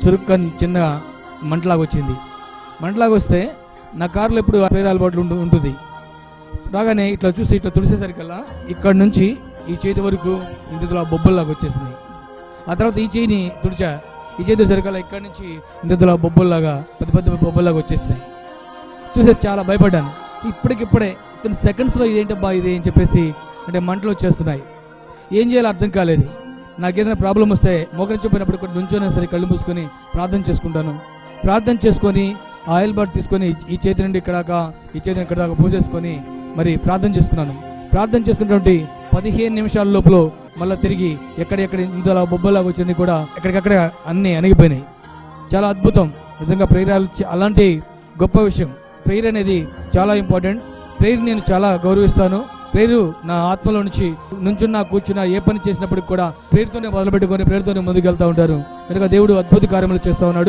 చురుక్కని చిన్న మంటలాగా వచ్చింది మంటలాగా వస్తే నా కారులో ఎప్పుడు ప్రేర అలవాట్లు ఉంటు ఉంటుంది రాగానే ఇట్లా చూసి ఇట్లా తుడిసేసరికల్లా ఇక్కడ నుంచి ఈ చేతి వరకు ఇంతలో బొబ్బల్లాగా వచ్చేసింది ఆ తర్వాత ఈ చేయిని తుడిచా ఈ చేతి తుడిసరికల్లా ఇక్కడ నుంచి ఇంతలో బొబ్బల్లాగా పెద్ద పెద్ద బొబ్బల్లాగా వచ్చేసినాయి చూసే చాలా భయపడ్డాను ఇప్పటికిప్పుడే ఇతను సెకండ్స్లో ఇదేంటబ్బా ఇది అని చెప్పేసి అంటే మంటలు వచ్చేస్తున్నాయి ఏం చేయాలో అర్థం కాలేదు నాకేదైనా ప్రాబ్లం వస్తే మోకరించిపోయినప్పుడు ఇక్కడ నుంచోనే సరే కళ్ళు మూసుకొని ప్రార్థన చేసుకుంటాను ప్రార్థన చేసుకొని ఆయిల్ బాట్ తీసుకొని ఈ చేతి నుండి ఇక్కడ దాకా ఈ చేతిని ఇక్కడ దాకా పూసేసుకొని మరి ప్రార్థన చేసుకున్నాను ప్రార్థన చేసుకున్నటువంటి పదిహేను నిమిషాల లోపల మళ్ళీ తిరిగి ఎక్కడెక్కడ ఇంతలా బొబ్బలాగా వచ్చింది కూడా ఎక్కడికక్కడ అన్నీ అణిగిపోయినాయి చాలా అద్భుతం నిజంగా ప్రేరాలు చ- అలాంటి గొప్ప విషయం ప్రేయర్ అనేది చాలా ఇంపార్టెంట్ ప్రేయర్ నేను చాలా గౌరవిస్తాను ప్రేరు నా ఆత్మలో నుంచి నుంచున్నా కూర్చున్నా ఏ పని చేసినప్పటికి కూడా ప్రేరుతోనే మొదలుపెట్టుకొని ప్రేరుతోనే ముందుకెళ్తా ఉంటారు కనుక దేవుడు అద్భుత కార్యములు చేస్తా ఉన్నాడు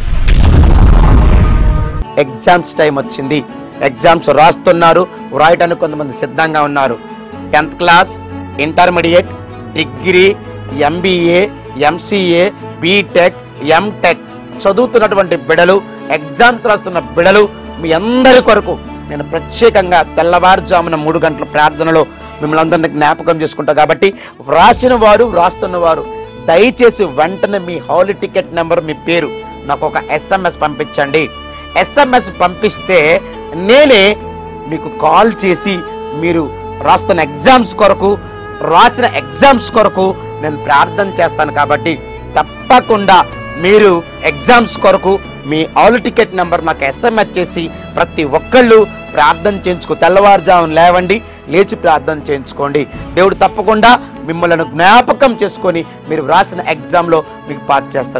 ఎగ్జామ్స్ టైం వచ్చింది ఎగ్జామ్స్ రాస్తున్నారు వ్రాయడానికి కొంతమంది సిద్ధంగా ఉన్నారు tenth class intermediate degree MBA MCA BTech MTech చదువుతున్నటువంటి బిడలు ఎగ్జామ్స్ రాస్తున్న బిడలు మీ అందరి కొరకు నేను ప్రత్యేకంగా తెల్లవారుజామున మూడు గంటల ప్రార్థనలో మిమ్మల్ని అందరినీ జ్ఞాపకం చేసుకుంటా కాబట్టి వ్రాసిన వారు వ్రాస్తున్న వారు దయచేసి వెంటనే మీ హాల్ టికెట్ నెంబర్ మీ పేరు నాకు ఒక ఎస్ఎంఎస్ పంపించండి ఎస్ఎంఎస్ పంపిస్తే నేనే మీకు కాల్ చేసి మీరు రాస్తున్న ఎగ్జామ్స్ కొరకు రాసిన ఎగ్జామ్స్ కొరకు నేను ప్రార్థన చేస్తాను కాబట్టి తప్పకుండా మీరు ఎగ్జామ్స్ కొరకు మీ ఆల్ టికెట్ నెంబర్ నాకు ఎస్ఎంఎస్ చేసి ప్రతి ఒక్కళ్ళు ప్రార్థన చేయించుకో తెల్లవారుజామున లేవండి లేచి ప్రార్థన చేయించుకోండి దేవుడు తప్పకుండా మిమ్మల్ని జ్ఞాపకం చేసుకొని మీరు వ్రాసిన ఎగ్జామ్లో మీకు పాస్ చేస్తాడు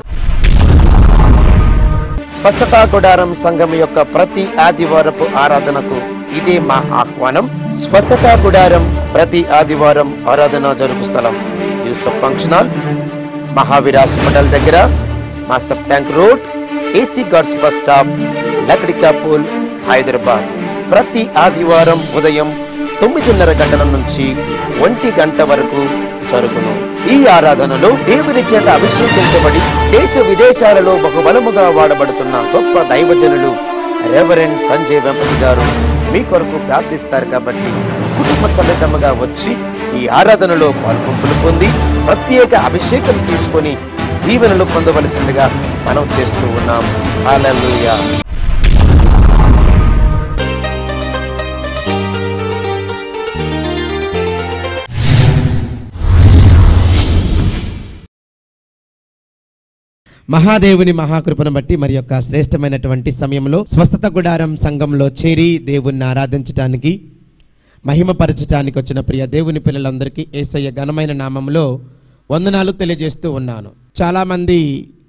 స్వస్థతా గుడారం సంఘం యొక్క ప్రతి ఆదివారపు ఆరాధనకు ఇదే మా ఆహ్వానం స్వస్థతా గుడారం ప్రతి ఆదివారం ఆరాధన జరుగు స్థలం Yousuf function hall Mahavir hospital దగ్గర Masab tank road AC guards bus stop Lakdikapul Hyderabad ప్రతి ఆదివారం ఉదయం తొమ్మిదిన్నర గంటల నుంచి ఒంటి గంట వరకు జరుగును ఈ ఆరాధనలో దేవుని చేత అభిషేకించబడి దేశ విదేశాలలో బహుబలముగా వాడబడుతున్న గొప్ప దైవజనులు రెవరెండ్ సంజయ్ వెంపతి గారు మీ కొరకు ప్రార్థిస్తారు కాబట్టి కుటుంబ సమేతముగా వచ్చి ఈ ఆరాధనలో పాల్గొంపులు పొంది ప్రత్యేక అభిషేకం తీసుకొని దీవెనలు పొందవలసిందిగా మనం చేస్తూ ఉన్నాం హల్లెలూయా మహాదేవుని మహాకృపను బట్టి మరి యొక్క శ్రేష్టమైనటువంటి సమయంలో స్వస్థత గుడారం సంఘంలో చేరి దేవుణ్ణి ఆరాధించటానికి మహిమపరచటానికి వచ్చిన ప్రియ దేవుని పిల్లలందరికీ ఏసయ్య ఘనమైన నామంలో వందనాలు తెలియజేస్తూ ఉన్నాను చాలామంది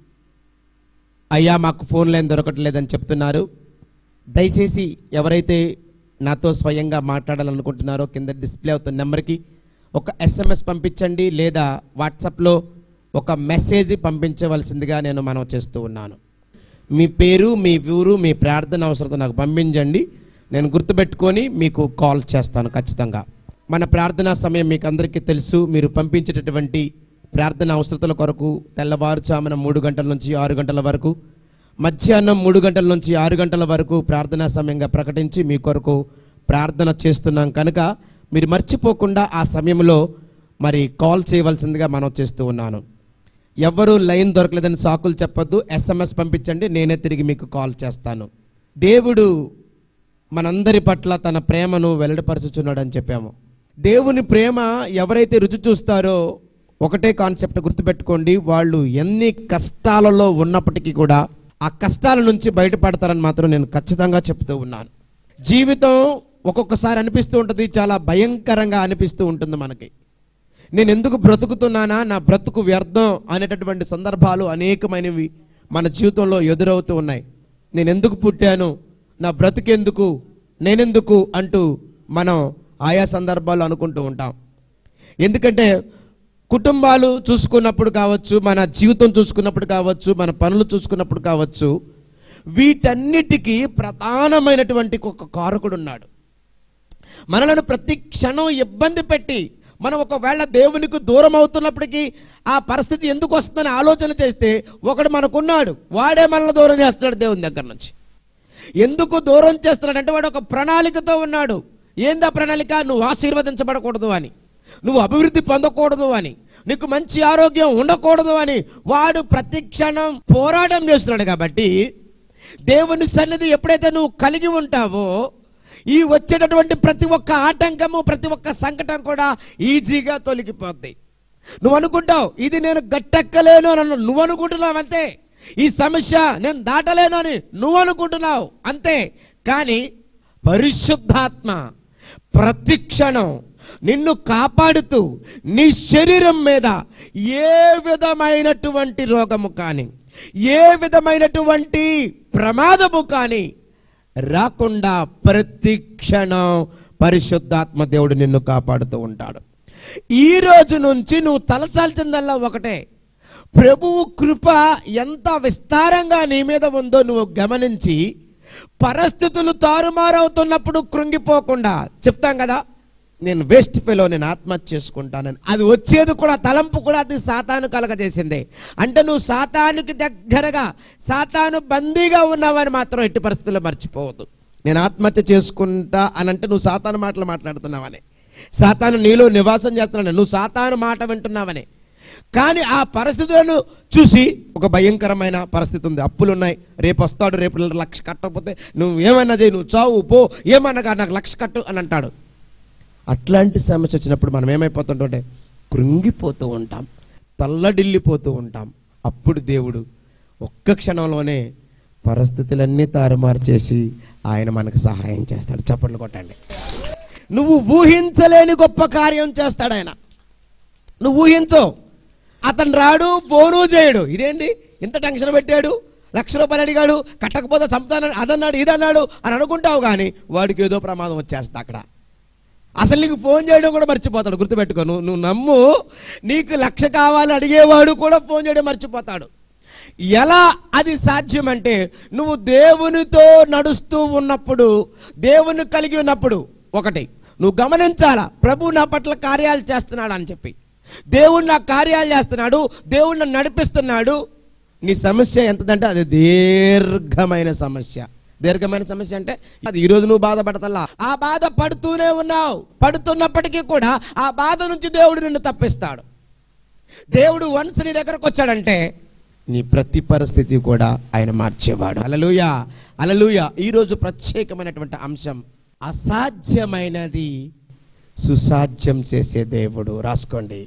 అయ్యా మాకు ఫోన్ లైన్ దొరకట్లేదని చెప్తున్నారు దయచేసి ఎవరైతే నాతో స్వయంగా మాట్లాడాలనుకుంటున్నారో కింద డిస్ప్లే అవుతున్న నెంబర్కి ఒక ఎస్ఎంఎస్ పంపించండి లేదా వాట్సాప్లో ఒక మెసేజ్ పంపించవలసిందిగా నేను మనం చేస్తూ ఉన్నాను మీ పేరు మీ ఊరు మీ ప్రార్థన అవసరత నాకు పంపించండి నేను గుర్తుపెట్టుకొని మీకు కాల్ చేస్తాను ఖచ్చితంగా మన ప్రార్థనా సమయం మీకు అందరికీ తెలుసు మీరు పంపించేటటువంటి ప్రార్థన అవసరతల కొరకు తెల్లవారుజామున మూడు గంటల నుంచి ఆరు గంటల వరకు మధ్యాహ్నం మూడు గంటల నుంచి ఆరు గంటల వరకు ప్రార్థనా సమయంగా ప్రకటించి మీ కొరకు ప్రార్థన చేస్తున్నాం కనుక మీరు మర్చిపోకుండా ఆ సమయంలో మరి కాల్ చేయవలసిందిగా మనం చేస్తూ ఉన్నాను ఎవరు లైన్ దొరకలేదని సాకులు చెప్పొద్దు ఎస్ఎంఎస్ పంపించండి నేనే తిరిగి మీకు కాల్ చేస్తాను దేవుడు మనందరి పట్ల తన ప్రేమను వెల్లడిపరచుచున్నాడని చెప్పాము దేవుని ప్రేమ ఎవరైతే రుచి చూస్తారో ఒకటే కాన్సెప్ట్ గుర్తుపెట్టుకోండి వాళ్ళు ఎన్ని కష్టాలలో ఉన్నప్పటికీ కూడా ఆ కష్టాల నుంచి బయటపడతారని మాత్రం నేను ఖచ్చితంగా చెప్తూ ఉన్నాను జీవితం ఒక్కొక్కసారి అనిపిస్తూ ఉంటుంది చాలా భయంకరంగా అనిపిస్తూ ఉంటుంది మనకి నేను ఎందుకు బ్రతుకుతున్నానా నా బ్రతుకు వ్యర్థం అనేటటువంటి సందర్భాలు అనేకమైనవి మన జీవితంలో ఎదురవుతూ ఉన్నాయి నేను ఎందుకు పుట్టాను నా బ్రతుకెందుకు నేనెందుకు అంటూ మనం ఆయా సందర్భాలు అనుకుంటూ ఉంటాం ఎందుకంటే కుటుంబాలు చూసుకున్నప్పుడు కావచ్చు మన జీవితం చూసుకున్నప్పుడు కావచ్చు మన పనులు చూసుకున్నప్పుడు కావచ్చు వీటన్నిటికీ ప్రధానమైనటువంటి ఒక కారకుడు ఉన్నాడు మనలను ప్రతి క్షణం ఇబ్బంది పెట్టి మనం ఒకవేళ దేవునికి దూరం అవుతున్నప్పటికీ ఆ పరిస్థితి ఎందుకు వస్తుందని ఆలోచన చేస్తే ఒకడు మనకున్నాడు వాడే మనల్ని దూరం చేస్తున్నాడు దేవుని దగ్గర నుంచి ఎందుకు దూరం చేస్తున్నాడంటే వాడు ఒక ప్రణాళికతో ఉన్నాడు ఏందా ప్రణాళిక నువ్వు ఆశీర్వదించబడకూడదు అని నువ్వు అభివృద్ధి పొందకూడదు అని నీకు మంచి ఆరోగ్యం ఉండకూడదు అని వాడు ప్రతి క్షణం పోరాటం చేస్తున్నాడు కాబట్టి దేవుని సన్నిధి ఎప్పుడైతే నువ్వు కలిగి ఉంటావో ఈ వచ్చేటటువంటి ప్రతి ఒక్క ఆటంకము ప్రతి ఒక్క సంకటం కూడా ఈజీగా తొలగిపోద్ది నువ్వు అనుకుంటావు ఇది నేను గట్టెక్కలేను అని అన్న- నువ్వు అనుకుంటున్నావు అంతే ఈ సమస్య నేను దాటలేను అని నువ్వు అనుకుంటున్నావు అంతే కానీ పరిశుద్ధాత్మ ప్రతి క్షణం నిన్ను కాపాడుతూ నీ శరీరం మీద ఏ విధమైనటువంటి రోగము కానీ ఏ విధమైనటువంటి ప్రమాదము కానీ రాకుండా ప్రతి క్షణం పరిశుద్ధాత్మ దేవుడు నిన్ను కాపాడుతూ ఉంటాడు ఈ రోజు నుంచి నువ్వు తలసాల్సిందల్లా ఒకటే ప్రభువు కృప ఎంత విస్తారంగా నీ మీద ఉందో నువ్వు గమనించి పరిస్థితులు తారుమారవుతున్నప్పుడు కృంగిపోకుండా చెప్తాం కదా నేను వేస్ట్ ఫెలో నేను ఆత్మహత్య చేసుకుంటానని అది వచ్చేది కూడా తలంపు కూడా అది సాతాను కలగజేసిందే అంటే నువ్వు సాతానుకి దగ్గరగా సాతాను బందీగా ఉన్నావని మాత్రం ఎట్టి పరిస్థితుల్లో మర్చిపోవద్దు నేను ఆత్మహత్య చేసుకుంటా అని అంటే నువ్వు సాతాను మాటలు మాట్లాడుతున్నావని సాతాను నీలో నివాసం చేస్తున్నాడు నువ్వు సాతాను మాట వింటున్నావని కానీ ఆ పరిస్థితులను చూసి ఒక భయంకరమైన పరిస్థితి ఉంది అప్పులు ఉన్నాయి రేపు వస్తాడు రేపు లక్ష కట్టకపోతే నువ్వు ఏమైనా చేయి నువ్వు చావు పో ఏమన్నా కాదు, నాకు లక్ష కట్టు అని అంటాడు అట్లాంటి సమస్య వచ్చినప్పుడు మనం ఏమైపోతుంటే కృంగిపోతూ ఉంటాం తల్లడిల్లిపోతూ ఉంటాం అప్పుడు దేవుడు ఒక్క క్షణంలోనే పరిస్థితులన్నీ తారుమారు చేసి ఆయన మనకు సహాయం చేస్తాడు చప్పట్లు కొట్టండి నువ్వు ఊహించలేని గొప్ప కార్యం చేస్తాడు ఆయన నువ్వు ఊహించవు అతను రాడు ఫోను చేయడు ఇదేంటి ఇంత టెన్షన్ పెట్టాడు లక్ష రూపాయలు అడిగాడు కట్టకపోతే చంపుతాను అదన్నాడు ఇదన్నాడు అని అనుకుంటావు కానీ వాడికి ఏదో ప్రమాదం వచ్చేస్తా అక్కడ అసలు నీకు ఫోన్ చేయడం కూడా మర్చిపోతాడు గుర్తుపెట్టుకో నువ్వు నువ్వు నమ్ము నీకు లక్ష కావాలి అడిగేవాడు కూడా ఫోన్ చేయడం మర్చిపోతాడు ఎలా అది సాధ్యమంటే నువ్వు దేవునితో నడుస్తూ ఉన్నప్పుడు దేవుని కలిగి ఉన్నప్పుడు ఒకటి నువ్వు గమనించాలా ప్రభు నా పట్ల కార్యాలు చేస్తున్నాడు అని చెప్పి దేవుడు నా కార్యాలు చేస్తున్నాడు దేవుడు నన్ను నడిపిస్తున్నాడు నీ సమస్య ఎంతదంటే అది దీర్ఘమైన సమస్య దీర్ఘమైన సమస్య అంటే అది ఈరోజు నువ్వు బాధపడతల్లా ఆ బాధ పడుతూనే ఉన్నావు పడుతున్నప్పటికీ కూడా ఆ బాధ నుంచి దేవుడు నిన్ను తప్పిస్తాడు దేవుడు వన్స్ నీ దగ్గరకు వచ్చాడంటే నీ ప్రతి పరిస్థితి కూడా ఆయన మార్చేవాడు అలలుయ అలలుయ ఈరోజు ప్రత్యేకమైనటువంటి అంశం అసాధ్యమైనది సుసాధ్యం చేసే దేవుడు రాసుకోండి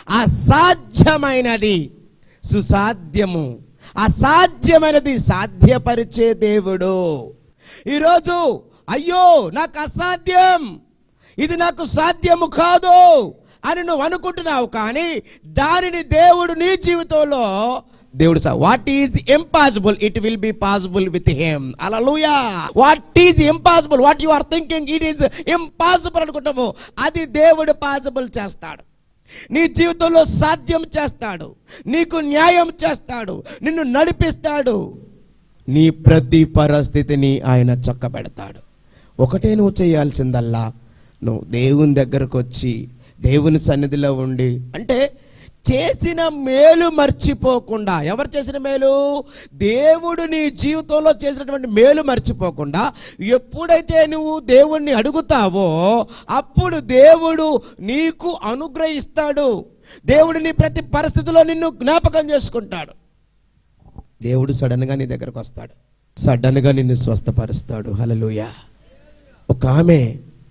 అసాధ్యమైనది సుసాధ్యము అసాధ్యమైనది సాధ్యపరిచే దేవుడు ఈరోజు అయ్యో నాకు అసాధ్యం ఇది నాకు సాధ్యము కాదు అని నువ్వు అనుకుంటున్నావు కానీ దానిని దేవుడు నీ జీవితంలో దేవుడు what is impossible it will be possible with him hallelujah what is impossible what you are thinking it is impossible అనుకుంటావు అది దేవుడు పాసిబుల్ చేస్తాడు నీ జీవితంలో సాధ్యం చేస్తాడు నీకు న్యాయం చేస్తాడు నిన్ను నడిపిస్తాడు నీ ప్రతి పరిస్థితిని ఆయన చక్కబెడతాడు ఒకటే నువ్వు చేయాల్సిందల్లా నువ్వు దేవుని దగ్గరకు వచ్చి దేవుని సన్నిధిలో ఉండి అంటే చేసిన మేలు మర్చిపోకుండా ఎవరు చేసిన మేలు దేవుడు నీ జీవితంలో చేసినటువంటి మేలు మర్చిపోకుండా ఎప్పుడైతే నువ్వు దేవుణ్ణి అడుగుతావో అప్పుడు దేవుడు నీకు అనుగ్రహిస్తాడు దేవుడు నీ ప్రతి పరిస్థితిలో నిన్ను జ్ఞాపకం చేసుకుంటాడు దేవుడు సడన్గా నీ దగ్గరకు వస్తాడు సడన్గా నిన్ను స్వస్థపరుస్తాడు హలలుయ ఒక ఆమె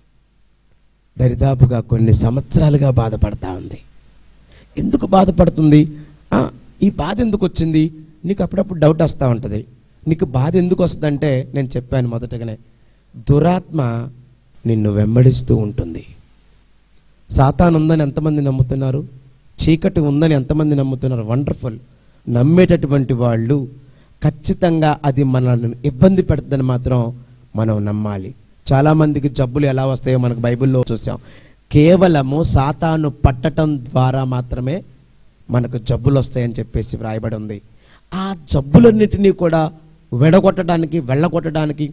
దరిదాపుగా కొన్ని సంవత్సరాలుగా బాధపడతా ఉంది ఎందుకు బాధపడుతుంది ఆ, ఈ బాధ ఎందుకు వచ్చింది నీకు అప్పుడప్పుడు డౌట్ వస్తూ ఉంటుంది నీకు బాధ ఎందుకు వస్తుందంటే నేను చెప్పాను మొదటగానే దురాత్మ నిన్ను వెంబడిస్తూ ఉంటుంది సాతాను ఉందని ఎంతమంది నమ్ముతున్నారు చీకటి ఉందని ఎంతమంది నమ్ముతున్నారు వండర్ఫుల్ నమ్మేటటువంటి వాళ్ళు ఖచ్చితంగా అది మనల్ని ఇబ్బంది పెడుతుందని మాత్రం మనం నమ్మాలి చాలామందికి జబ్బులు ఎలా వస్తాయో మనకు బైబిల్లో చూసాం కేవలము సాతాను పట్టటం ద్వారా మాత్రమే మనకు జబ్బులు వస్తాయని చెప్పేసి వ్రాయబడి ఉంది ఆ జబ్బులన్నిటినీ కూడా వెడగొట్టడానికి వెళ్ళగొట్టడానికి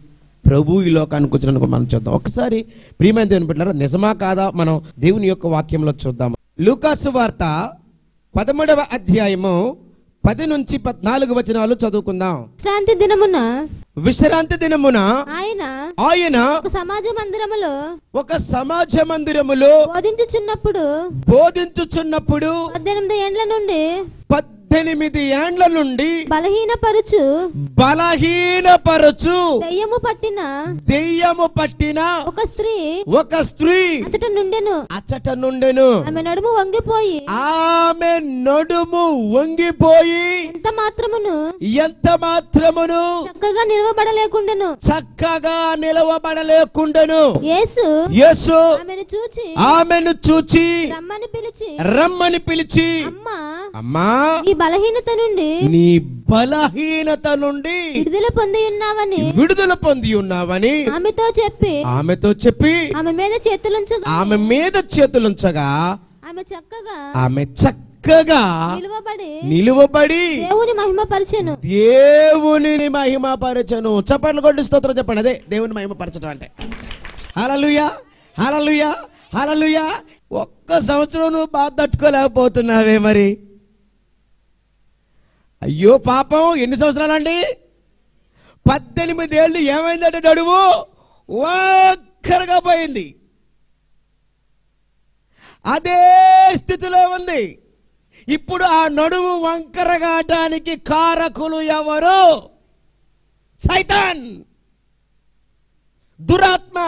ప్రభు ఈ లోకానికి వచ్చినందుకు మనం చూద్దాం ఒకసారి ప్రియమైన దేవుని బిడ్డలారా నిజమా కాదా మనం దేవుని యొక్క వాక్యంలో చూద్దాం లూకాసు వార్త పదమూడవ అధ్యాయము పది నుంచి పద్నాలుగు వచనాలు చదువుకుందాం శాంతి దినమున విశ్రాంతి దినమున ఆయన ఆయన ఒక సమాజ మందిరములో ఒక సమాజ మందిరములో బోధించుచున్నప్పుడు బోధించుచున్నప్పుడు పద్దెనిమిది ఏండ్ల నుండి పద్దెనిమిది ఏండ్ల నుండి బలహీనపరుచు బలహీనపరచు దయ్యము పట్టిన దెయ్యము పట్టిన ఒక స్త్రీ ఒక స్త్రీ అచట నుండెను అచ్చట నుండెను ఆమె నడుము వంగిపోయి ఆమె నడుము వంగిపోయి ఎంత మాత్రమును ఎంత మాత్రమును చక్కగా నిలవబడలేకుండెను చక్కగా నిలవబడలేకుండెను యేసు యేసు ఆమెను చూచి ఆమెను చూచి రమ్మని పిలిచి రమ్మని పిలిచి అమ్మా అమ్మా ఈ బలహీనత నుండి నీ బలహీనత నుండి విడుదల పొంది ఉన్నావని విడుదల పొంది ఉన్నావని ఆమెతో చెప్పి ఆమెతో చెప్పి ఆమె మీద చేతులుంచగా ఆమె మీద చేతులుంచగా ఆమె చక్కగా ఆమె చక్కగా నిలువబడి నిలువబడి దేవుని మహిమ పరిచెను దేవుని మహిమపరచను చప్పట్లు కొట్టి స్తోత్రం చెప్పండి అదే దేవుని మహిమపరచడం అంటే హలలుయా హలలుయా హలలుయా ఒక్క సంవత్సరం నువ్వు బాధ తట్టుకోలేకపోతున్నావే మరి అయ్యో పాపం ఎన్ని సంవత్సరాలండి పద్దెనిమిది ఏళ్ళు ఏమైందంటే నడువు ఒక్కరగా పోయింది అదే స్థితిలో ఉంది ఇప్పుడు ఆ నడుము వంకరగాటానికి కారకులు ఎవరు సైతాన్ దురాత్మ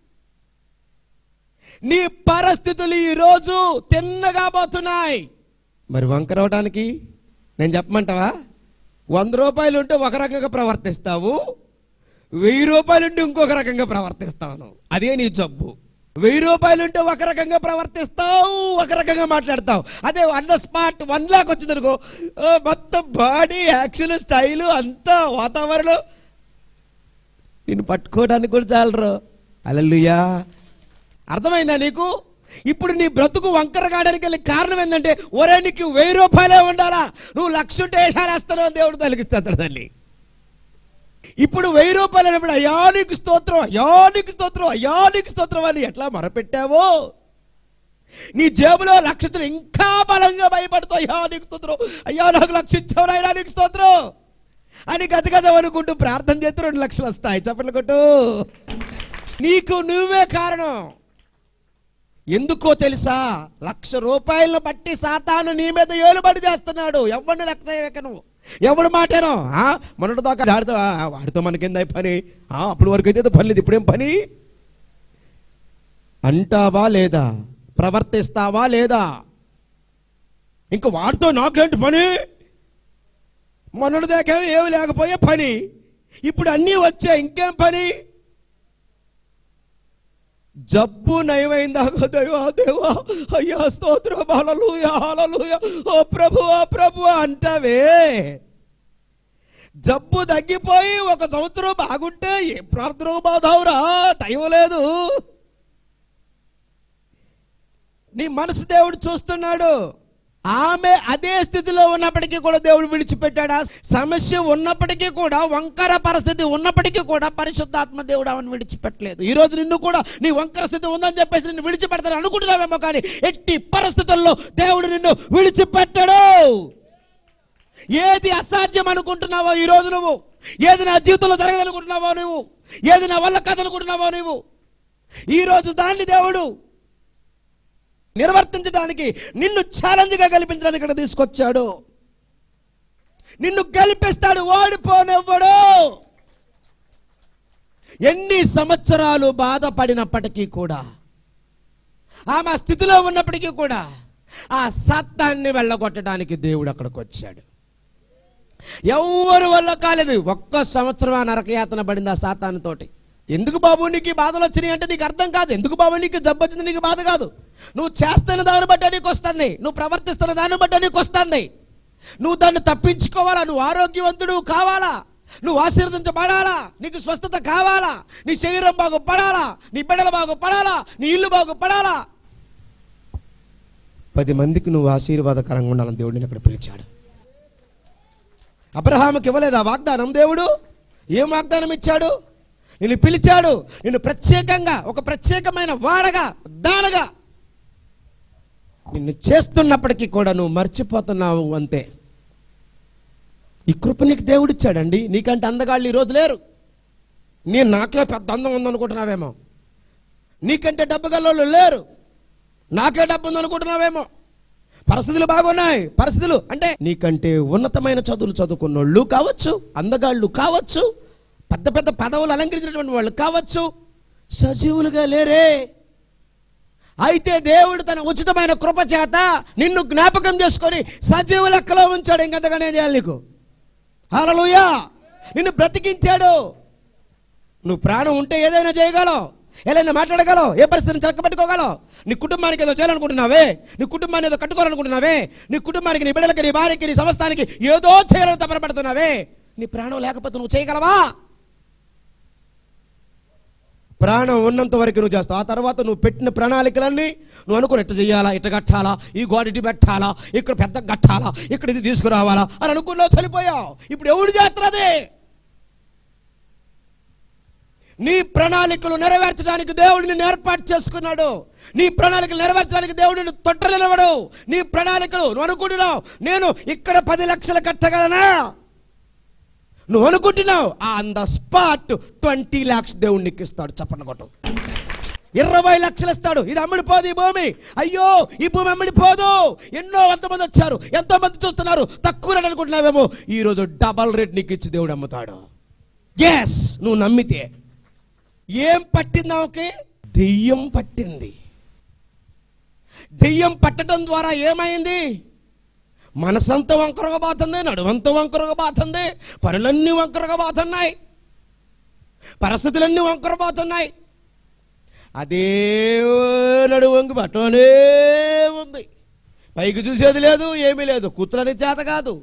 నీ పరిస్థితులు ఈ రోజు తిన్నగా పోతున్నాయి మరి వంకర అవడానికి నేను చెప్పమంటావా వంద రూపాయలు ఉంటే ఒక రకంగా ప్రవర్తిస్తావు వెయ్యి రూపాయలు ఉంటే ఇంకొక రకంగా ప్రవర్తిస్తాను అదే నీ జబ్బు వెయ్యి రూపాయలు ఉంటే ఒక రకంగా ప్రవర్తిస్తావు ఒక రకంగా మాట్లాడతావు అదే on the spot one lakh వచ్చింది అనుకో మొత్తం బాడీ యాక్షన్ స్టైలు అంతా వాతావరణం నిన్ను పట్టుకోవడానికి కూడా చాలరు అలల్లుయా అర్థమైందా నీకు ఇప్పుడు నీ బ్రతుకు వంకరగాడానికి వెళ్ళి కారణం ఏంటంటే ఒరే నీకు వెయ్యి రూపాయలే ఉండాలా నువ్వు లక్ష ఉంటే వేషాలేస్తాను అని దేవుడు తొలగిస్తాడు తల్లి ఇప్పుడు వెయ్యి రూపాయలు అన్నప్పుడు అయ్యా నీకు స్తోత్రం అయ్యా నీకు స్తోత్రం అయ్యా నీకు స్తోత్రం అని ఎట్లా మొరపెట్టావో నీ జేబులో లక్షలు ఇంకా బలంగా భయపడుతావు అయ్యా నీకు స్తోత్రం అయ్యా నాకు లక్ష ఇచ్చావు నాయనా నీకు స్తోత్రం అని గజగజం అనుకుంటూ ప్రార్థన చేస్తే రెండు లక్షలు వస్తాయి చెప్పండి కొట్టు నీకు నువ్వే కారణం ఎందుకో తెలుసా లక్ష రూపాయలను బట్టి సాతాను నీ మీద ఏలుబడి చేస్తున్నాడు ఎవరిని లెక్క చేయక నువ్వు ఎవడు మాటేనో ఆ, మొన్నటి దాకా వాడితో ఆ, వాడితో మనకేందా పని ఆ, అప్పుడు వరకు అయితే ఏదో పని లేదు ఇప్పుడేం పని అంటావా లేదా ప్రవర్తిస్తావా లేదా ఇంక వాడితో నాకేంటి పని మొన్నటి దాకా ఏమి లేకపోయే పని ఇప్పుడు అన్నీ వచ్చాయి ఇంకేం పని జబ్బు నయమైందా దేవా దేవా అయ్యా స్తోత్రం హల్లెలూయా హల్లెలూయా ఓ ప్రభు ఓ ప్రభు అంటావే జబ్బు తగ్గిపోయి ఒక సంవత్సరం బాగుంటే ఏ ప్రార్థన బాధావురా టైం లేదు నీ మనసు దేవుడు చూస్తున్నాడు ఆమె అదే స్థితిలో ఉన్నప్పటికీ కూడా దేవుడు విడిచిపెట్టాడా సమస్య ఉన్నప్పటికీ కూడా వంకర పరిస్థితి ఉన్నప్పటికీ కూడా పరిశుద్ధాత్మ దేవుడు ఆమెను విడిచిపెట్టలేదు ఈ రోజు నిన్ను కూడా నీ వంకర స్థితి ఉందని చెప్పేసి నిన్ను విడిచిపెడతాను అనుకుంటున్నావేమో కానీ ఎట్టి పరిస్థితుల్లో దేవుడు నిన్ను విడిచిపెట్టడు ఏది అసాధ్యం అనుకుంటున్నావో ఈ రోజు నువ్వు ఏది నా జీవితంలో జరగదనుకుంటున్నావో నువ్వు ఏది నా వల్ల కథనుకుంటున్నావో నువ్వు ఈ రోజు దాన్ని దేవుడు నిర్వర్తించడానికి నిన్ను ఛాలెంజ్గా కల్పించడానికి ఇక్కడ తీసుకొచ్చాడు నిన్ను గెలిపిస్తాడు ఓడిపోనివ్వడు ఎన్ని సంవత్సరాలు బాధపడినప్పటికీ కూడా ఆమె ఆ స్థితిలో ఉన్నప్పటికీ కూడా ఆ సత్తాన్ని వెళ్ళగొట్టడానికి దేవుడు అక్కడికి వచ్చాడు ఎవరి వల్ల కాలేదు ఒక్క సంవత్సరం ఆ నరకయాతన పడింది ఆ సాతానుతోటి ఎందుకు బాబు నీకు ఈ బాధలు వచ్చినాయి అంటే నీకు అర్థం కాదు ఎందుకు బాబు నీకు జబ్బు వచ్చింది నీకు బాధ కాదు నువ్వు చేస్తున్న దాన్ని బట్టి నీకు వస్తుంది నువ్వు ప్రవర్తిస్తున్న దాన్ని బట్టి నీకు వస్తుంది నువ్వు దాన్ని తప్పించుకోవాలా నువ్వు ఆరోగ్యవంతుడు కావాలా నువ్వు ఆశీర్వదించబడాలా నీకు స్వస్థత కావాలా నీ శరీరం బాగుపడాలా నీ బిడ్డలు బాగుపడాలా నీ ఇల్లు బాగుపడాలా పది మందికి నువ్వు ఆశీర్వాదకరంగా ఉండాలని దేవుడు నేను అక్కడ పిలిచాడు అబ్రహాముకి ఇవ్వలేదా వాగ్దానం దేవుడు ఏం వాగ్దానం ఇచ్చాడు నిన్ను పిలిచాడు నిన్ను ప్రత్యేకంగా ఒక ప్రత్యేకమైన వాడగా దానగా నిన్ను చేస్తున్నప్పటికీ కూడా నువ్వు మర్చిపోతున్నావు అంతే ఈ కృప నీకు దేవుడిచ్చాడండి నీకంటే అందగాళ్ళు ఈరోజు లేరు నేను నాకే పెద్ద అందం ఉందనుకుంటున్నావేమో నీకంటే డబ్బు గల్లోళ్ళు లేరు నాకే డబ్బు ఉందనుకుంటున్నావేమో పరిస్థితులు బాగున్నాయి పరిస్థితులు అంటే నీకంటే ఉన్నతమైన చదువులు చదువుకున్నోళ్ళు కావచ్చు అందగాళ్ళు కావచ్చు పెద్ద పెద్ద పదవులు అలంకరించినటువంటి వాళ్ళు కావచ్చు సజీవులుగా లేరే అయితే దేవుడు తన ఉచితమైన కృప చేత నిన్ను జ్ఞాపకం చేసుకొని సజీవ లెక్కలో ఉంచాడు ఇంకంతగానే చేయాలి నీకు హల్లెలూయా నిన్ను బ్రతికించాడు నువ్వు ప్రాణం ఉంటే ఏదైనా చేయగలవు ఏదైనా మాట్లాడగలవు ఏ పరిస్థితిని చక్కబెట్టుకోగలవు నీ కుటుంబానికి ఏదో చేయాలనుకుంటున్నావే నీ కుటుంబాన్ని ఏదో కట్టుకోవాలనుకుంటున్నావే నీ కుటుంబానికి నీ బిడ్డలకి నీ భార్యకి నీ సమస్తానికి ఏదో చేయాలని తపనపడుతున్నావే నీ ప్రాణం లేకపోతే నువ్వు చేయగలవా ప్రాణం ఉన్నంత వరకు నువ్వు చేస్తావు ఆ తర్వాత నువ్వు పెట్టిన ప్రణాళికలన్నీ నువ్వు అనుకుని ఎట్ట చేయాలా ఇట్ట కట్టాలా ఈ గోడ ఇటు పెట్టాలా ఇక్కడ పెద్ద కట్టాలా ఇక్కడ ఇది తీసుకురావాలా అని అనుకున్నావు చనిపోయావు ఇప్పుడు ఎవడు చేస్తున్నది నీ ప్రణాళికలు నెరవేర్చడానికి దేవుడు నిన్ను ఏర్పాటు చేసుకున్నాడు నీ ప్రణాళికలు నెరవేర్చడానికి దేవుడు నిన్ను తొట్టనివ్వడు నీ ప్రణాళికలు నువ్వు అనుకుంటున్నావు నేను ఇక్కడ పది లక్షలు కట్టగలనా నువ్వు అనుకుంటున్నావు on the spot twenty lakhs దేవుడు నీకు ఇస్తాడు చప్పన కొట్టు ఇరవై లక్షలు ఇస్తాడు ఇది అమ్ముడిపోదు ఈ భూమి అయ్యో ఈ భూమి అమ్ముడిపోదు ఎన్నో మంది వచ్చారు ఎంతో మంది చూస్తున్నారు తక్కువ రేట్ అనుకుంటున్నావేమో ఈ రోజు డబల్ రేట్ నీకు ఇచ్చి దేవుడు అమ్ముతాడు ఎస్ నువ్వు నమ్మితే ఏం పట్టింది ఆమెకి దెయ్యం పట్టింది దెయ్యం పట్టడం ద్వారా ఏమైంది మనసంతా వంకరగా బాతుంది నడువంతా వంకరగా బాతుంది పనులన్నీ వంకరగా బాతున్నాయి పరిస్థితులన్నీ వంకర బాతున్నాయి అదే నడు వంగి పట్టనే ఉంది పైకి చూసేది లేదు ఏమీ లేదు కూతురని చేత కాదు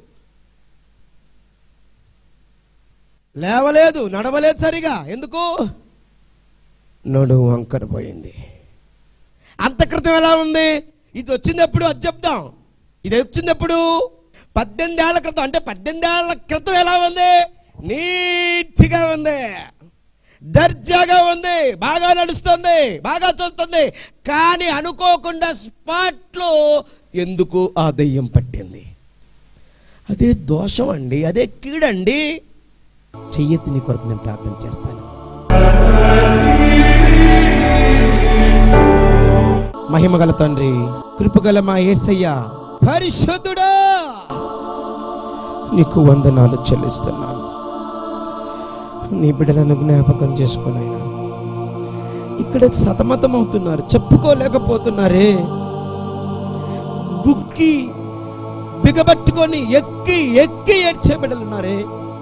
లేవలేదు నడవలేదు సరిగా ఎందుకు నడువు వంకర పోయింది అంతకృతం ఎలా ఉంది ఇది వచ్చినప్పుడు అది చెప్దాం ఇది వచ్చినప్పుడు పద్దెనిమిది ఏళ్ల క్రితం అంటే పద్దెనిమిది ఏళ్ల క్రితం ఎలా ఉంది నీట్గా ఉంది దర్జాగా ఉంది బాగా నడుస్తుంది బాగా చూస్తుంది కానీ అనుకోకుండా స్పాట్లో ఎందుకు ఆ దెయ్యం పట్టింది అదే దోషం అండి అదే కీడండి చెయ్యెత్తి నీ కొరకు నేను ప్రార్థన చేస్తాను మహిమగల తండ్రి కృపగల మా యేసయ్య పరిశుద్ధుడా నీకు వందనాలు చెల్లిస్తున్నాను నీ బిడ్డలను జ్ఞాపకం చేసుకునైనా ఇక్కడ సతమతం అవుతున్నారు చెప్పుకోలేకపోతున్నారే గుక్కి బిగబట్టుకొని ఎక్కి ఎక్కి ఏడ్చే బిడ్డలున్నారే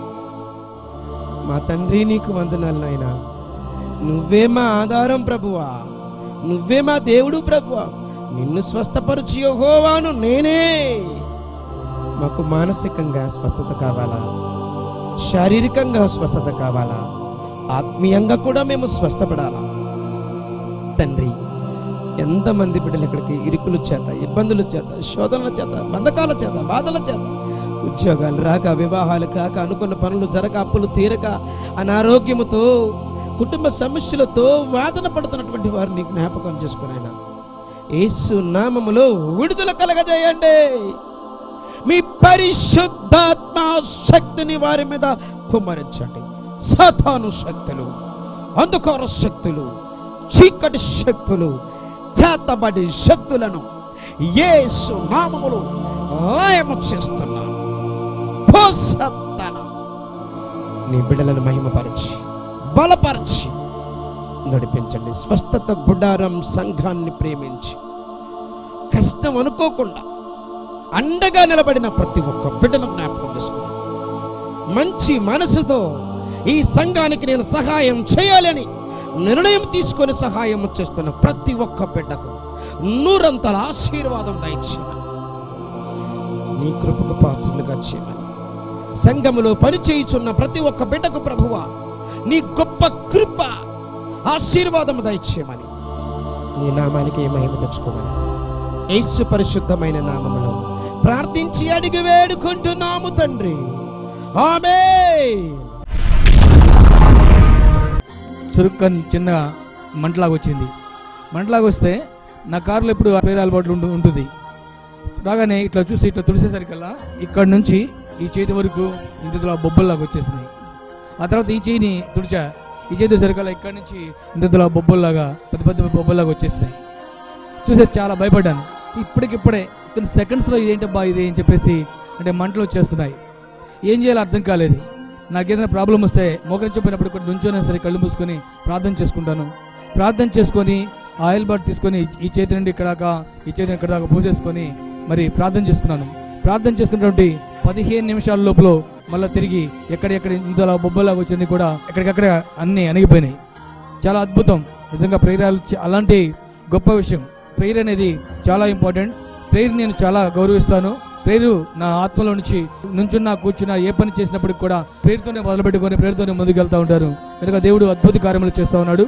మా తండ్రి నీకు వందనాలు నాయనా నువ్వే మా ఆధారం ప్రభువా నువ్వే మా దేవుడు ప్రభువా నిన్ను స్వస్థపరచు యెహోవాను నేనే మాకు మానసికంగా స్వస్థత కావాలా శారీరకంగా స్వస్థత కావాలా ఆత్మీయంగా కూడా మేము స్వస్థపడాలా తండ్రి ఎంతమంది బిడ్డలు ఇక్కడికి ఇరుకుల చేత ఇబ్బందుల చేత శోధనల చేత బంధకాల చేత బాధల చేత ఉద్యోగాలు రాక వివాహాలు కాక అనుకున్న పనులు జరగ అప్పులు తీరక అనారోగ్యముతో కుటుంబ సమస్యలతో వేదన పడుతున్నటువంటి వారిని జ్ఞాపకం చేసుకుని ఆయన యేసు నామములో విడుదల కలగజేయండి మీ పరిశుద్ధాత్మ శక్తిని వారి మీద కుమ్మరించండి సాతాను శక్తులు అంధకార శక్తులు చీకటి శక్తులు చేతబడి శక్తులను యేసు నామములు లయము చేస్తున్నాను పోసత్తన. నీ బిడ్డలను మహిమపరిచి బలపరిచి నడిపించండి స్వస్థత గుడారం సంఘాన్ని ప్రేమించి కష్టం అనుకోకుండా అండగా నిలబడిన ప్రతి ఒక్క బిడ్డను జ్ఞాపకం చేసుకున్నాను మంచి మనసుతో ఈ సంఘానికి నేను సహాయం చేయాలని నిర్ణయం తీసుకొని సహాయం చేస్తున్న ప్రతి ఒక్క బిడ్డకు నూరంతల ఆశీర్వాదం దయచేయమని నీ కృపకు పాత్రలుగా చేయమని సంఘములో పనిచేయుచున్న ప్రతి ఒక్క బిడ్డకు ప్రభువా నీ గొప్ప కృప ఆశీర్వాదం దయచేయమని నీ నామానికి మహిమ తెచ్చుకోమని యేసు పరిశుద్ధమైన నామములో ప్రార్థించి అడిగి వేడుకుంటున్నాము తండ్రి ఆమె సురుక్కని చిన్న మంటలాగా వచ్చింది మంటలాగా వస్తే నా కారులో ఎప్పుడు వేరే అలవాట్లు ఉంటు ఉంటుంది రాగానే ఇట్లా చూసి ఇట్లా తుడిసేసరికల్లా ఇక్కడ నుంచి ఈ చేతి వరకు ఇంతలో బొబ్బల్లాగా వచ్చేసినాయి ఆ తర్వాత ఈ చేయిని తుడిచా ఈ చేతి సరికల్లా ఇక్కడ నుంచి ఇంతలో బొబ్బల్లాగా పెద్ద పెద్ద బొబ్బల్లాగా వచ్చేసినాయి చూసే చాలా భయపడ్డాను ఇప్పటికిప్పుడే కొన్ని సెకండ్స్లో ఇదేంటబ్బా ఇది అని చెప్పేసి అంటే మంటలు వచ్చేస్తున్నాయి ఏం చేయాలో అర్థం కాలేదు నాకేదైనా ప్రాబ్లం వస్తే మోకరించిపోయినప్పుడు ఇక్కడ నుంచోనే సరే కళ్ళు మూసుకొని ప్రార్థన చేసుకుంటాను ప్రార్థన చేసుకొని ఆయిల్ బాట్ తీసుకొని ఈ చేతి నుండి ఇక్కడ దాకా ఈ చేతిని ఇక్కడ దాకా పూసేసుకొని మరి ప్రార్థన చేసుకున్నాను ప్రార్థన చేసుకున్నటువంటి పదిహేను నిమిషాల లోపల మళ్ళీ తిరిగి ఎక్కడెక్కడ ఇంతలా బొబ్బలాగా వచ్చినవి కూడా ఎక్కడికక్కడ అన్నీ అణిగిపోయినాయి చాలా అద్భుతం నిజంగా ప్రేరాలు చ- అలాంటి గొప్ప విషయం ప్రేయర్ అనేది చాలా ఇంపార్టెంట్ ప్రేయర్ నేను చాలా గౌరవిస్తాను ప్రేరు నా ఆత్మలో నుంచి నుంచున్నా కూర్చున్నా ఏ పని చేసినప్పటికి కూడా ప్రేరుతోనే మొదలు పెట్టుకొని ప్రేరుతోనే ముందుకెళ్తా ఉంటారు కనుక దేవుడు అద్భుత కార్యములు చేస్తూ ఉన్నాడు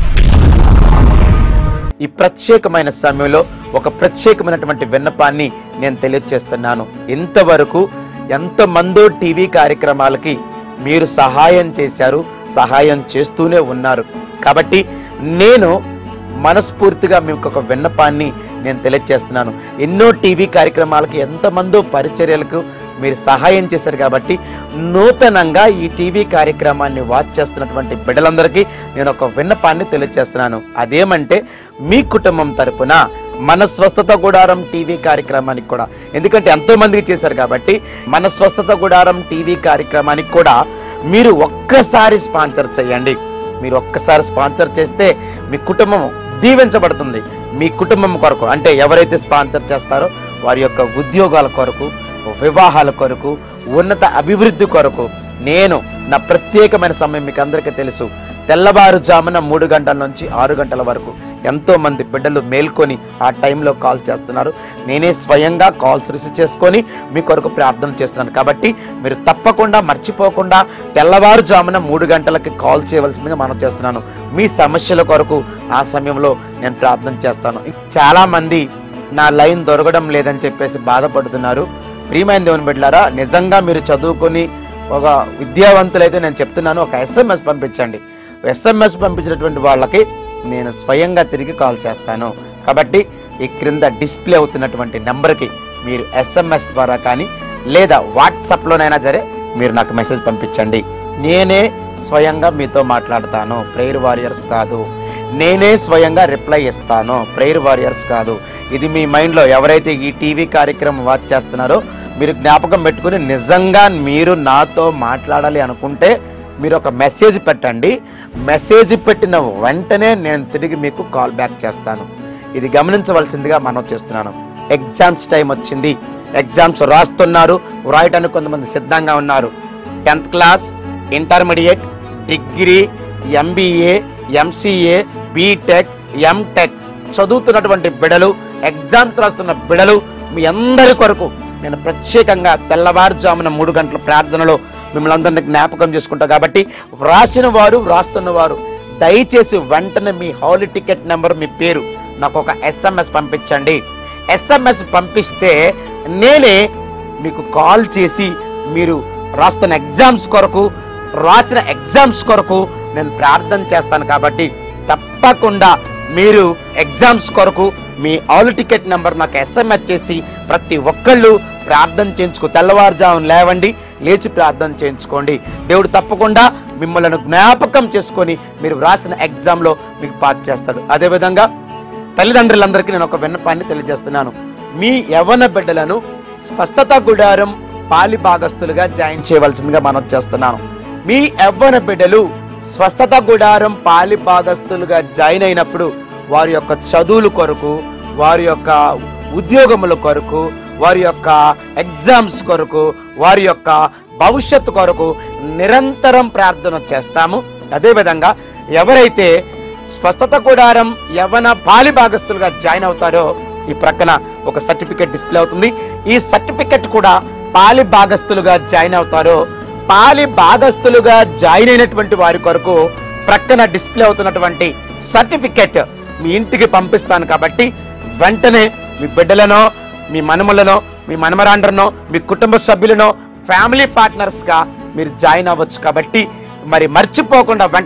ఈ ప్రత్యేకమైన సమయంలో ఒక ప్రత్యేకమైనటువంటి విన్నపాన్ని నేను తెలియజేస్తున్నాను ఇంతవరకు ఎంతమందో టీవీ కార్యక్రమాలకి మీరు సహాయం చేశారు సహాయం చేస్తూనే ఉన్నారు కాబట్టి నేను మనస్ఫూర్తిగా మీకు ఒక విన్నపాన్ని నేను తెలియజేస్తున్నాను ఎన్నో టీవీ కార్యక్రమాలకి ఎంతమందో పరిచర్యలకు మీరు సహాయం చేశారు కాబట్టి నూతనంగా ఈ టీవీ కార్యక్రమాన్ని వాచ్ చేస్తున్నటువంటి బిడ్డలందరికీ నేను ఒక విన్నపాన్ని తెలియజేస్తున్నాను అదేమంటే మీ కుటుంబం తరపున మన స్వస్థత గుడారం టీవీ కార్యక్రమానికి కూడా ఎందుకంటే ఎంతో మందికి చేశారు కాబట్టి మన స్వస్థత గుడారం టీవీ కార్యక్రమానికి కూడా మీరు ఒక్కసారి స్పాన్సర్ చేయండి మీరు ఒక్కసారి స్పాన్సర్ చేస్తే మీ కుటుంబం దీవించబడుతుంది మీ కుటుంబం కొరకు అంటే ఎవరైతే స్పాన్సర్ చేస్తారో వారి యొక్క ఉద్యోగాల కొరకు వివాహాల కొరకు ఉన్నత అభివృద్ధి కొరకు నేను నా ప్రత్యేకమైన సమయం మీకు అందరికీ తెలుసు తెల్లవారుజామున మూడు గంటల నుంచి ఆరు గంటల వరకు ఎంతో మంది బిడ్డలు మేల్కొని ఆ టైంలో కాల్ చేస్తున్నారు నేనే స్వయంగా కాల్స్ రిసీవ్ చేసుకొని మీ కొరకు ప్రార్థన చేస్తున్నాను కాబట్టి మీరు తప్పకుండా మర్చిపోకుండా తెల్లవారుజామున మూడు గంటలకి కాల్ చేయవలసిందిగా మనం చేస్తున్నాను మీ సమస్యల కొరకు ఆ సమయంలో నేను ప్రార్థన చేస్తాను చాలా మంది నా లైన్ దొరకడం లేదని చెప్పేసి బాధపడుతున్నారు ప్రియమైన దేవుని బిడ్డలారా నిజంగా మీరు చదువుకొని ఒక విద్యావంతులైతే నేను చెప్తున్నాను ఒక ఎస్ఎంఎస్ పంపించండి ఎస్ఎంఎస్ పంపించినటువంటి వాళ్ళకి నేను స్వయంగా తిరిగి కాల్ చేస్తాను కాబట్టి ఈ క్రింద డిస్ప్లే అవుతున్నటువంటి నెంబర్కి మీరు ఎస్ఎంఎస్ ద్వారా కానీ లేదా వాట్సాప్లోనైనా సరే మీరు నాకు మెసేజ్ పంపించండి నేనే స్వయంగా మీతో మాట్లాడతాను ప్రేయర్ వారియర్స్ కాదు నేనే స్వయంగా రిప్లై ఇస్తాను ప్రేయర్ వారియర్స్ కాదు ఇది మీ మైండ్లో ఎవరైతే ఈ టీవీ కార్యక్రమం వాచ్ చేస్తున్నారో మీరు జ్ఞాపకం పెట్టుకుని నిజంగా మీరు నాతో మాట్లాడాలి అనుకుంటే మీరు ఒక మెసేజ్ పెట్టండి మెసేజ్ పెట్టిన వెంటనే నేను తిరిగి మీకు కాల్ బ్యాక్ చేస్తాను ఇది గమనించవలసిందిగా మనం చేస్తున్నాను ఎగ్జామ్స్ టైం వచ్చింది ఎగ్జామ్స్ రాస్తున్నారు వ్రాయడానికి కొంతమంది సిద్ధంగా ఉన్నారు tenth class intermediate degree MBA MCA BTech MTech చదువుతున్నటువంటి బిడలు ఎగ్జామ్స్ రాస్తున్న బిడలు మీ అందరి కొరకు నేను ప్రత్యేకంగా తెల్లవారుజామున మూడు గంటల ప్రార్థనలో మిమ్మల్ని అందరినీ జ్ఞాపకం చేసుకుంటా కాబట్టి వ్రాసిన వారు వ్రాస్తున్న వారు దయచేసి వెంటనే మీ హాల్ టికెట్ నెంబర్ మీ పేరు నాకు ఒక ఎస్ఎంఎస్ పంపించండి ఎస్ఎంఎస్ పంపిస్తే నేనే మీకు కాల్ చేసి మీరు రాస్తున్న ఎగ్జామ్స్ కొరకు రాసిన ఎగ్జామ్స్ కొరకు నేను ప్రార్థన చేస్తాను కాబట్టి తప్పకుండా మీరు ఎగ్జామ్స్ కొరకు మీ ఆల్ టికెట్ నెంబర్ నాకు ఎస్ఎంఎస్ చేసి ప్రతి ఒక్కళ్ళు ప్రార్థన చేయించుకో తెల్లవారుజామున లేవండి లేచి ప్రార్థన చేయించుకోండి దేవుడు తప్పకుండా మిమ్మల్ని జ్ఞాపకం చేసుకొని మీరు వ్రాసిన ఎగ్జామ్లో మీకు పాస్ చేస్తాడు అదేవిధంగా తల్లిదండ్రులందరికీ నేను ఒక విన్నపాన్ని తెలియజేస్తున్నాను మీ యవ్వన బిడ్డలను స్వస్థత గుడారం పాలి భాగస్తులుగా జాయిన్ చేయవలసిందిగా మనం చేస్తున్నాను మీ యవ్వన బిడ్డలు స్వస్థత గుడారం పాలి భాగస్తులుగా జాయిన్ అయినప్పుడు వారి యొక్క చదువుల కొరకు వారి యొక్క ఉద్యోగముల కొరకు వారి యొక్క ఎగ్జామ్స్ కొరకు వారి యొక్క భవిష్యత్తు కొరకు నిరంతరం ప్రార్థన చేస్తాము అదేవిధంగా ఎవరైతే స్వస్థత గుడారం యవన పాలి భాగస్తులుగా జాయిన్ అవుతారో ఈ ప్రక్కన ఒక సర్టిఫికెట్ డిస్ప్లే అవుతుంది ఈ సర్టిఫికెట్ కూడా పాలి భాగస్తులుగా జాయిన్ అవుతారో పాలి భాగస్తులుగా జాయిన్ అయినటువంటి వారి కొరకు ప్రక్కన డిస్ప్లే అవుతున్నటువంటి సర్టిఫికెట్ మీ ఇంటికి పంపిస్తాను కాబట్టి వెంటనే మీ బిడ్డలనో మీ మనములనో మీ మనమరాండ్రనో మీ కుటుంబ సభ్యులనో ఫ్యామిలీ పార్ట్నర్స్గా మీరు జాయిన్ అవ్వచ్చు కాబట్టి మరి మర్చిపోకుండా వెంటనే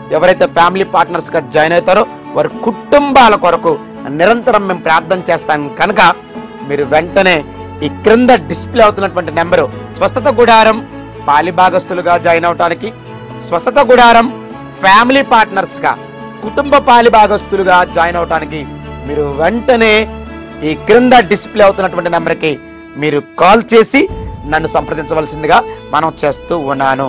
ఎవరైతే ఫ్యామిలీ పార్ట్నర్స్గా జాయిన్ అవుతారో వారి కుటుంబాల కొరకు నిరంతరం మేము ప్రార్థన చేస్తాం కనుక మీరు వెంటనే ఈ క్రింద డిస్ప్లే అవుతున్నటువంటి నెంబరు స్వస్థత గుడారం పాలిభాగస్తులుగా జాయిన్ అవటానికి స్వస్థత గుడారం ఫ్యామిలీ పార్ట్నర్స్గా కుటుంబ పాలిభాగస్తులుగా జాయిన్ అవటానికి మీరు వెంటనే ఈ క్రింద డిస్ప్లే అవుతున్నటువంటి నెంబర్కి మీరు కాల్ చేసి నన్ను సంప్రదించవలసిందిగా మనం చేస్తూ ఉన్నాను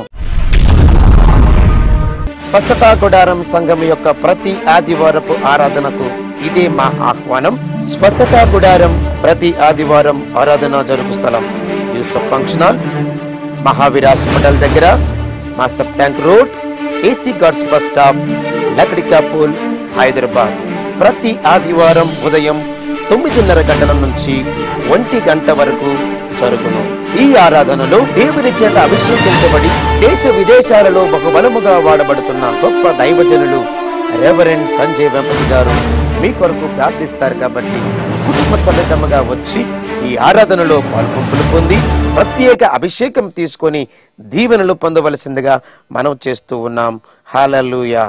స్వస్థత గుడారం సంఘం యొక్క ప్రతి ఆదివారపు ఆరాధనకు ఇదే మా ఆహ్వానం స్వస్థత గుడారం ప్రతి ఆదివారం ఆరాధన జరుగు స్థలం Yousuf function hall Mahavir hospital దగ్గర Masab tank road AC guards bus stop Lakdikapul Hyderabad ప్రతి ఆదివారం ఉదయం తొమ్మిదిన్నర గంటల నుంచి ఒంటి గంట వరకు జరుగును ఈ ఆరాధనలో దేవుని చేత అభిషేకించబడి దేశ విదేశాలలో బహుబలముగా వాడబడుతున్న గొప్ప దైవజనులు రెవరెండ్ సంజయ్ వెంపటి గారు మీ కొరకు ప్రార్థిస్తారు కాబట్టి కుటుంబ సమేతముగా వచ్చి ఈ ఆరాధనలో పాల్గొంపులు పొంది ప్రత్యేక అభిషేకం తీసుకొని దీవెనలు పొందవలసిందిగా మనం చేస్తూ ఉన్నాం హాలూయా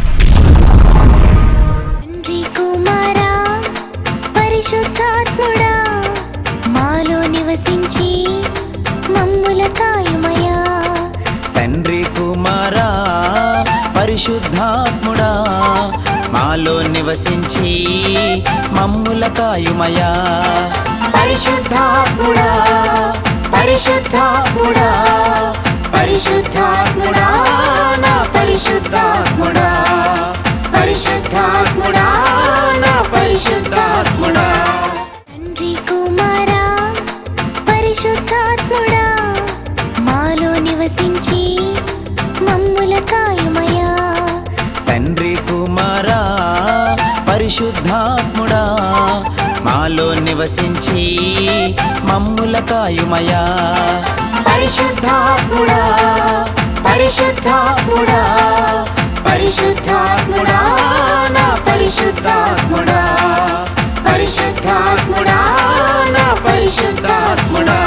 తండ్రి కుమారా పరిశుద్ధాత్ముడా మాలో నివసించి మమ్ముల కాయమయా తండ్రి కుమారా పరిశుద్ధాత్ముడా మాలో నివసించి మమ్ముల కాయుమయా పరిశుద్ధాత్ముడా పరిశుద్ధాత్ముడా పరిశుద్ధాత్ముడా నా పరిశుద్ధాత్ముడా పరిశుద్ధాత్ముడా నా పరిశుద్ధాత్ముడా తండ్రి కుమారా పరిశుద్ధాత్ముడా మాలో నివసించి మమ్ముల కాయమయా తండ్రి కుమారా పరిశుద్ధాత్ముడా మాలో నివసించి మమ్ముల కాయుమయా పరిశుద్ధాత్ముడా పరిశుద్ధాత్ముడా పరిశుద్ధాత్ముడా నా పరిశుద్ధాత్ముడా పరిశుద్ధాత్ముడా నా పరిశుద్ధాత్ముడా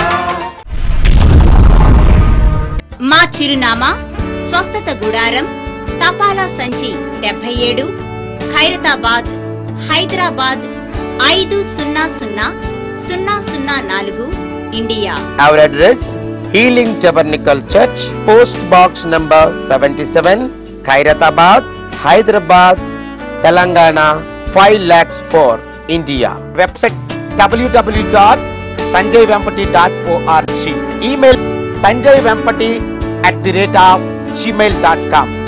మా చిరునామా స్వస్థత గుడారం తపాలా సంచి డెబ్బై ఏడు ఖైరతాబాద్ హైదరాబాద్ ఐదు సున్నా సున్నా సున్నా సున్నా నాలుగు India Our address Healing Tabernacle Church, Post Box number 77, Khairatabad, Hyderabad, Telangana 5 lakhs 4, India. Website www.sanjayvempati.org. Email sanjayvempati at the rate of gmail.com.